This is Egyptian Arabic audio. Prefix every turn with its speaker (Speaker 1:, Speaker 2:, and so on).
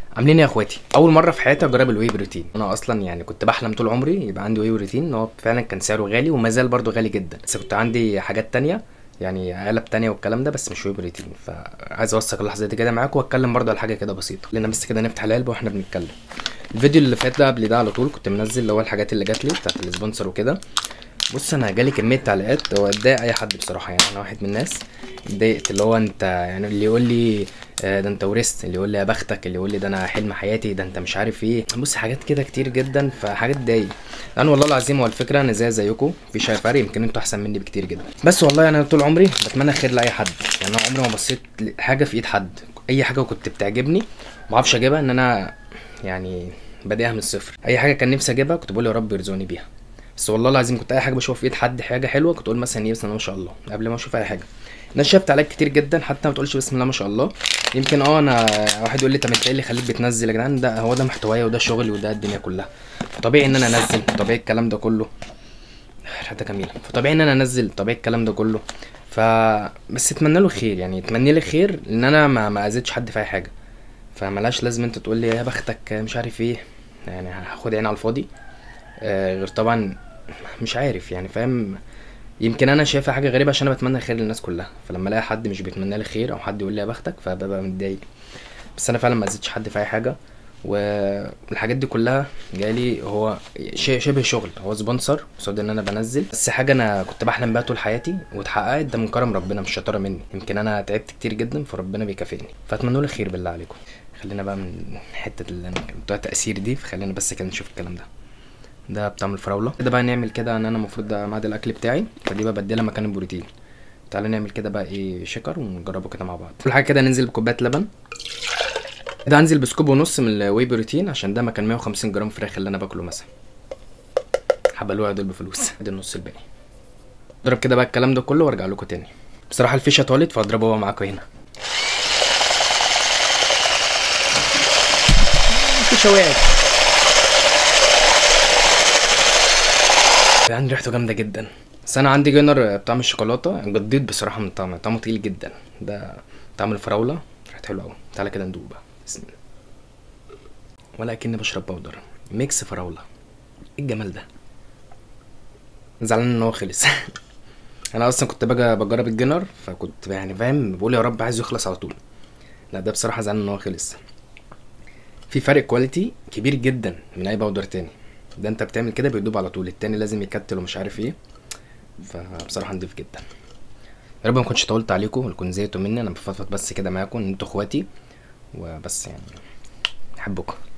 Speaker 1: عاملين ايه يا اخواتي اول مره في حياتي اجرب الواي بروتين انا اصلا يعني كنت بحلم طول عمري يبقى عندي واي بروتين ان هو فعلا كان سعره غالي وما زال برضه غالي جدا بس كنت عندي حاجات تانية يعني علب تانية والكلام ده بس مش واي بروتين فعايز اوثق اللحظه دي كده معاكم واتكلم برضه على حاجه كده بسيطه لان بس كده نفتح العلبه واحنا بنتكلم الفيديو اللي فات ده قبل ده على طول كنت منزل اللي هو الحاجات اللي جات لي بتاعت السبونسر وكده بص انا جالي كميه تعليقات هو اتضايق اي حد بصراحه يعني انا واحد من الناس اتضايقت اللي هو انت يعني اللي يقول لي آه، ده انت ورثت اللي يقول لي يا بختك اللي يقول لي ده انا حلم حياتي ده انت مش عارف ايه بص حاجات كده كتير جدا فحاجات تضايق انا والله العظيم هو الفكره انا زي زيكم مفيش اي فرق يمكن انتوا احسن مني بكتير جدا بس والله انا طول عمري بتمنى خير لاي حد يعني انا عمري ما بصيت حاجه في ايد حد اي حاجه كنت بتعجبني ما اعرفش اجيبها ان انا يعني بادئها من الصفر اي حاجه كان نفسي اجيبها كنت بقول يا رب يرزقني بيها بس والله العظيم كنت اي حاجه بشوف في ايد حد حاجه حلوه كنت اقول مثلا ايه بسم الله ما شاء الله قبل ما اشوف اي حاجه الناس شافت عليك كتير جدا حتى ما تقولش بسم الله ما شاء الله يمكن اه انا واحد يقول لي طب انت ايه اللي خليك بتنزل يا جدعان ده هو ده محتوايا وده شغلي وده الدنيا كلها فطبيعي ان انا انزل طبيعي الكلام ده كله حتى جميله فطبيعي ان انا انزل طبيعي الكلام ده كله ف بس اتمنى له خير يعني اتمنى لي خير ان انا ما ما اذيتش حد في اي حاجه فملاش لازم انت تقول لي يا بختك مش عارف ايه يعني هاخد عين على الفاضي آه غير طبعا مش عارف يعني فاهم يمكن انا شايفها حاجه غريبه عشان انا بتمنى خير للناس كلها فلما الاقي حد مش بيتمنى لي خير او حد يقول لي يا بختك فببقى متضايق بس انا فعلا ما اذيتش حد في اي حاجه والحاجات دي كلها جالي هو شيء شبه شغل هو سبونسر قصاد ان انا بنزل بس حاجه انا كنت بحلم بيها طول حياتي واتحققت ده من كرم ربنا مش شطاره مني يمكن انا تعبت كتير جدا فربنا بيكافئني فاتمنى له خير بالله عليكم خلينا بقى من حته اللي انا بتوع التاثير دي فخلينا بس كده نشوف الكلام ده ده بطعم الفراوله كده بقى نعمل كده ان انا المفروض ده ميعاد الاكل بتاعي فدي بقى بديلها مكان البروتين تعالى نعمل كده بقى ايه شكر ونجربه كده مع بعض اول حاجه كده ننزل بكوبايه لبن ده هنزل بسكوب ونص من الواي بروتين عشان ده مكان 150 جرام فراخ اللي انا باكله مثلا حبه الوعي دول بفلوس ادي النص الباقي اضرب كده بقى الكلام ده كله وارجع لكم تاني بصراحه الفيشه طالت فاضربه هو معاكم هنا الفيشه وقعت يعني ريحته جامده جدا بس انا عندي جينر بطعم الشوكولاته جديد بصراحه من طعمه طعمه تقيل جدا ده طعم الفراوله ريحته حلوه قوي تعالى كده ندوق بقى بسم الله ولا اكني بشرب باودر ميكس فراوله ايه الجمال ده زعلان ان هو خلص انا اصلا كنت باجي بجرب الجينر فكنت يعني فاهم بقول يا رب عايزه يخلص على طول لا ده بصراحه زعلان ان هو خلص في فرق كواليتي كبير جدا من اي باودر تاني ده انت بتعمل كده بيدوب على طول التاني لازم يكتل ومش عارف ايه فبصراحه نضيف جدا يا رب ما كنتش طولت عليكم ولا كنت زهقتوا مني انا بفضفض بس كده معاكم ان انتوا اخواتي وبس يعني احبكم